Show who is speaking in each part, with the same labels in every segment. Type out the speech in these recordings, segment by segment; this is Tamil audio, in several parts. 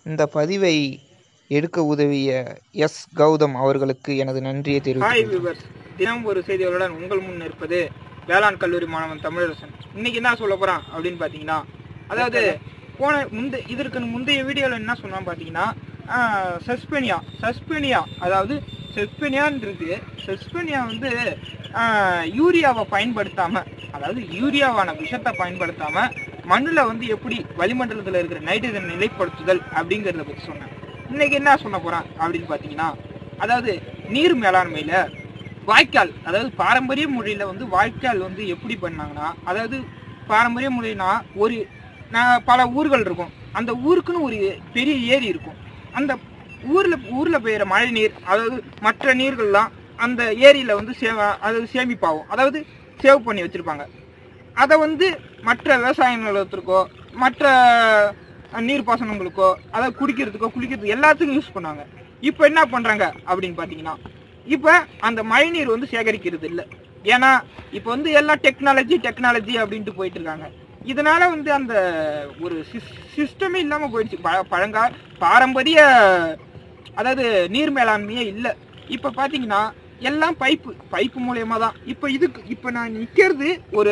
Speaker 1: இந்த பதிவை எடுக்க உதவிய எஸ் கௌதம் அவர்களுக்கு எனது நன்றியை
Speaker 2: ஹாய்
Speaker 1: தெரிவித்துக்
Speaker 2: விவர் தினம் ஒரு செய்திகளுடன் உங்கள் முன் இருப்பது வேளாண் கல்லூரி மாணவன் தமிழரசன் இன்னைக்கு என்ன சொல்ல போறான் அப்படின்னு பாத்தீங்கன்னா அதாவது போன முந்த இதற்கு முந்தைய வீடியோவில் என்ன சொன்னான் பார்த்தீங்கன்னா சஸ்பெனியா சஸ்பெனியா அதாவது செஸ்பெனியான்றது செஸ்பெனியா வந்து ஆஹ், யூரியாவை பயன்படுத்தாம அதாவது யூரியாவான விஷத்தை பயன்படுத்தாம மண்ணில் வந்து எப்படி வளிமண்டலத்தில் இருக்கிற நைட்ரஜன் நிலைப்படுத்துதல் அப்படிங்கிறத பற்றி சொன்னேன் இன்னைக்கு என்ன சொல்ல போறான் அப்படின்னு பார்த்தீங்கன்னா அதாவது நீர் மேலாண்மையில வாய்க்கால் அதாவது பாரம்பரிய முறையில வந்து வாய்க்கால் வந்து எப்படி பண்ணாங்கன்னா அதாவது பாரம்பரிய முறைனா ஒரு நான் பல ஊர்கள் இருக்கும் அந்த ஊருக்குன்னு ஒரு பெரிய ஏரி இருக்கும் அந்த ஊர்ல ஊர்ல பெய்யுற மழை நீர் அதாவது மற்ற நீர்கள்லாம் அந்த ஏரியில வந்து சே அதாவது சேமிப்பாகும் அதாவது சேவ் பண்ணி வச்சிருப்பாங்க அதை வந்து மற்ற விவசாய நிலத்திற்கோ மற்ற நீர்ப்பாசனங்களுக்கோ அதாவது குடிக்கிறதுக்கோ குளிக்கிறதுக்கு எல்லாத்துக்கும் யூஸ் பண்ணாங்க இப்போ என்ன பண்றாங்க அப்படின்னு பார்த்தீங்கன்னா இப்போ அந்த மழைநீர் வந்து சேகரிக்கிறது இல்லை ஏன்னா இப்போ வந்து எல்லாம் டெக்னாலஜி டெக்னாலஜி அப்படின்ட்டு போயிட்டு இருக்காங்க இதனால வந்து அந்த ஒரு சிஸ்டமே இல்லாமல் போயிடுச்சு ப பழங்கா பாரம்பரிய அதாவது நீர் மேலாண்மையே இல்லை இப்போ பார்த்தீங்கன்னா எல்லாம் பைப்பு பைப்பு மூலயமா தான் இப்போ இதுக்கு இப்போ நான் நிற்கிறது ஒரு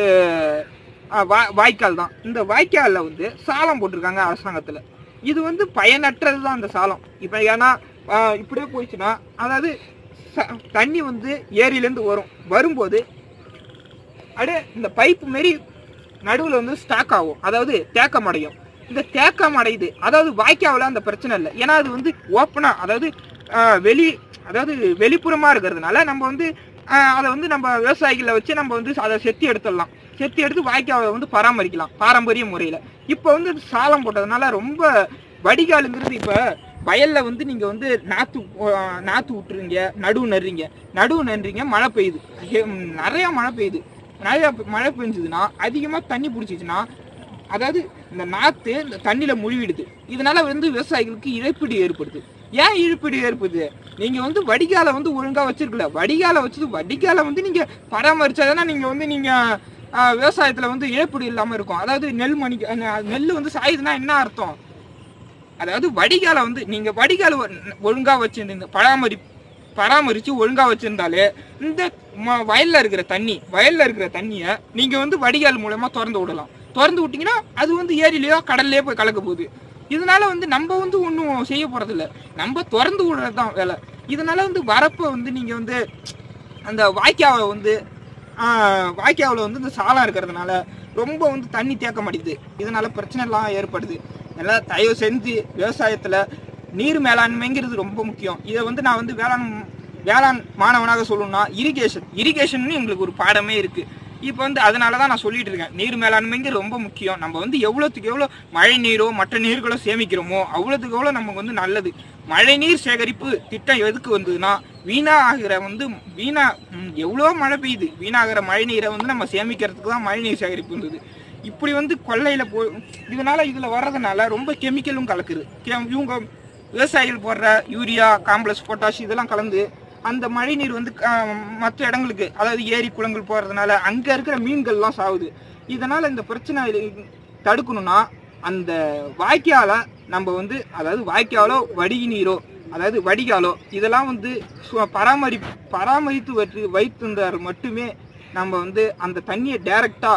Speaker 2: ஆ, வா- வாய்க்கால் தான் இந்த வாய்க்காலில் வந்து சாலம் போட்டிருக்காங்க அரசாங்கத்தில் இது வந்து பயனற்றது தான் அந்த சாலம் இப்போ ஏன்னா ஆ, இப்படியே போயிடுச்சுன்னா அதாவது ச- தண்ணி வந்து ஏரியிலேருந்து வரும் வரும்போது அப்படியே இந்த பைப்பு மாரி நடுவில் வந்து ஸ்டாக் ஆகும் அதாவது தேக்கம் அடையும் இந்த தேக்கம் அடையுது அதாவது வாய்க்காவில் அந்த பிரச்சனை இல்லை ஏன்னா அது வந்து ஓப்பனாக அதாவது ஆஹ், வெளி அதாவது வெளிப்புறமாக இருக்கிறதுனால நம்ம வந்து ஆஹ், அதை வந்து நம்ம விவசாயிகளை வச்சு நம்ம வந்து அதை செத்தி எடுத்துடலாம் செத்தி எடுத்து வாய்க்காவை வந்து பராமரிக்கலாம் பாரம்பரிய முறையில் இப்போ வந்து அது சாலம் போட்டதுனால ரொம்ப வடிகாலுங்கிறது இப்போ வயல்ல வந்து நீங்க வந்து நாத்து ஆஹ், நாத்து விட்டுறீங்க நடுவு நடுறீங்க நடுவு நடுறீங்க மழை பெய்யுது ஹே- ம், நிறைய மழை பெய்யுது நிறைய பெ- மழை பெஞ்சதுன்னா அதிகமா தண்ணி பிடிச்சிச்சுன்னா அதாவது இந்த நாத்து இந்த தண்ணியில முழுவிடுது இதனால வந்து விவசாயிகளுக்கு இழப்பீடு ஏற்படுது ஏன் இழப்பீடு ஏற்படுது நீங்க வந்து வடிகாலை வந்து ஒழுங்கா வச்சிருக்கல வடிகாலை வச்சது வடிகாலை வந்து நீங்க பராமரிச்சாதானே நீங்க வந்து நீங்க ஆஹ், விவசாயத்துல வந்து இழப்பீடு இல்லாம இருக்கும் அதாவது நெல் மணிக்கு அஹ், நெல் வந்து சாயுதுன்னா என்ன அர்த்தம் அதாவது வடிகாலை வந்து நீங்க வடிகால் ஒ- ஒழுங்கா வச்சிருந்தீங்க பராமரி பராமரிச்சு ஒழுங்கா வச்சிருந்தாலே இந்த ம- வயல்ல இருக்கிற தண்ணி வயல்ல இருக்கிற தண்ணியை நீங்க வந்து வடிகால் மூலமா திறந்து விடலாம் திறந்து விட்டீங்கன்னா அது வந்து ஏரியிலயோ கடல்லையோ போய் கலக்க போகுது இதனால வந்து நம்ம வந்து ஒன்றும் செய்ய போறதில்ல நம்ம திறந்து விடுறது தான் வேலை இதனால வந்து வரப்பை வந்து நீங்க வந்து அந்த வாய்க்காவை வந்து ஆஹ், வாய்க்காவில் வந்து இந்த சாலம் இருக்கிறதுனால ரொம்ப வந்து தண்ணி தேக்க மாட்டேங்குது இதனால பிரச்சனை எல்லாம் ஏற்படுது எல்லாம் தயவு செஞ்சு விவசாயத்தில் நீர் மேலாண்மைங்கிறது ரொம்ப முக்கியம் இதை வந்து நான் வந்து வேளாண் வேளாண் மாணவனாக சொல்லணும்னா இரிகேஷன் இரிகேஷன் எங்களுக்கு ஒரு பாடமே இருக்கு இப்போ வந்து அதனால தான் நான் சொல்லிட்டு இருக்கேன் நீர் மேலாண்மைங்கிறது ரொம்ப முக்கியம் நம்ம வந்து எவ்வளோத்துக்கு எவ்வளோ மழை நீரோ மற்ற நீர்களோ சேமிக்கிறோமோ அவ்வளோத்துக்கு எவ்வளோ நமக்கு வந்து நல்லது மழை நீர் சேகரிப்பு திட்டம் எதுக்கு வந்ததுன்னா வீணாகிற வந்து வீணா ம், எவ்வளோ மழை பெய்யுது வீணாகிற மழை நீரை வந்து நம்ம சேமிக்கிறதுக்கு தான் மழை நீர் சேகரிப்பு வந்தது இப்படி வந்து கொள்ளையில போ இதனால இதுல வர்றதுனால ரொம்ப கெமிக்கலும் கலக்குது கெ- இவங்க விவசாயிகள் போடுற யூரியா காம்ப்ளெக்ஸ் பொட்டாஷ் இதெல்லாம் கலந்து அந்த மழை நீர் வந்து மற்ற இடங்களுக்கு அதாவது ஏரி குளங்கள் போறதுனால அங்க இருக்கிற மீன்கள்லாம் சாகுது இதனால இந்த பிரச்சனை இது- தடுக்கணும்னா அந்த வாய்க்கால நம்ம வந்து அதாவது வாய்க்காலோ வடிகி நீரோ அதாவது வடிகாலோ இதெல்லாம் வந்து சு- பராமரி பராமரித்து வைத்து வைத்திருந்தால் மட்டுமே நம்ம வந்து அந்த தண்ணியை டைரக்டா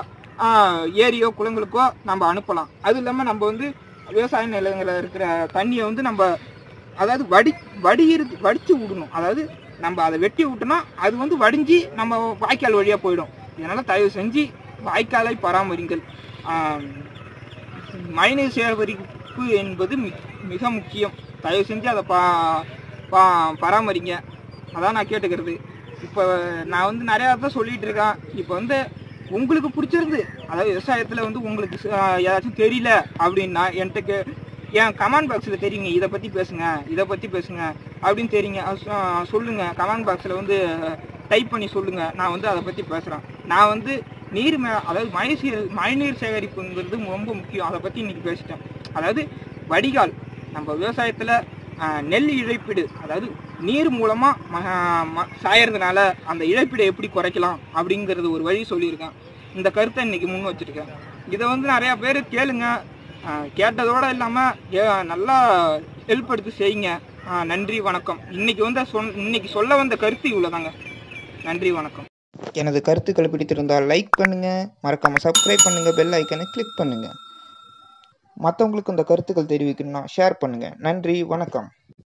Speaker 2: ஏரியோ குளங்களுக்கோ நம்ம அனுப்பலாம் அது இல்லாமல் நம்ம வந்து விவசாய நிலங்களில் இருக்கிற தண்ணியை வந்து நம்ம அதாவது வடி வடியிறது வடித்து விடணும் அதாவது நம்ம அதை வெட்டி விட்டோம்னா அது வந்து வடிஞ்சு நம்ம வாய்க்கால் வழியாக போயிடும் இதனால் தயவு செஞ்சு வாய்க்காலை பராமரிங்கள் ஆம், மழைநீர் சேகரிப்பு என்பது மி- மிக முக்கியம் தயவு செஞ்சு அதை பா பா பராமரிங்க அதான் நான் கேட்டுக்கிறது இப்போ நான் வந்து நிறையா தான் சொல்லிட்டு இருக்கேன் இப்போ வந்து உங்களுக்கு பிடிச்சிருந்து அதாவது விவசாயத்தில் வந்து உங்களுக்கு ச- ஏதாச்சும் தெரியல அப்படின்னா என்கிட்ட கே என் கமெண்ட் பாக்ஸில் தெரியுங்க இதை பற்றி பேசுங்க இதை பற்றி பேசுங்க அப்படின்னு தெரியுங்க அது சொ- சொல்லுங்க கமெண்ட் பாக்ஸில் வந்து டைப் பண்ணி சொல்லுங்க நான் வந்து அதை பற்றி பேசுகிறேன் நான் வந்து நீர் மே அதாவது மழை சீர் மழைநீர் சேகரிப்புங்கிறது ரொம்ப முக்கியம் அதை பற்றி இன்னைக்கு பேசிட்டேன் அதாவது வடிகால் நம்ம விவசாயத்தில் நெல் இழப்பீடு அதாவது நீர் மூலமாக சாயறதுனால அந்த இழப்பீடை எப்படி குறைக்கலாம் அப்படிங்கிறது ஒரு வழி சொல்லியிருக்கேன் இந்த கருத்தை இன்னைக்கு முன் வச்சிருக்கேன் இதை வந்து நிறையா பேர் கேளுங்க ஆஹ் கேட்டதோட இல்லாமல் நல்லா ஹெல்ப் எடுத்து செய்யுங்க ஆஹ் நன்றி வணக்கம் இன்னைக்கு வந்து சொன் இன்னைக்கு சொல்ல வந்த கருத்து இவ்வளோதாங்க நன்றி வணக்கம்
Speaker 1: எனது கருத்துக்கள் பிடித்திருந்தால் லைக் பண்ணுங்கள் மறக்காமல் சப்ஸ்கிரைப் பண்ணுங்கள் பெல் ஐக்கனை கிளிக் பண்ணுங்கள் மற்றவங்களுக்கு இந்த கருத்துக்கள் தெரிவிக்கணும்னா ஷேர் பண்ணுங்கள் நன்றி வணக்கம்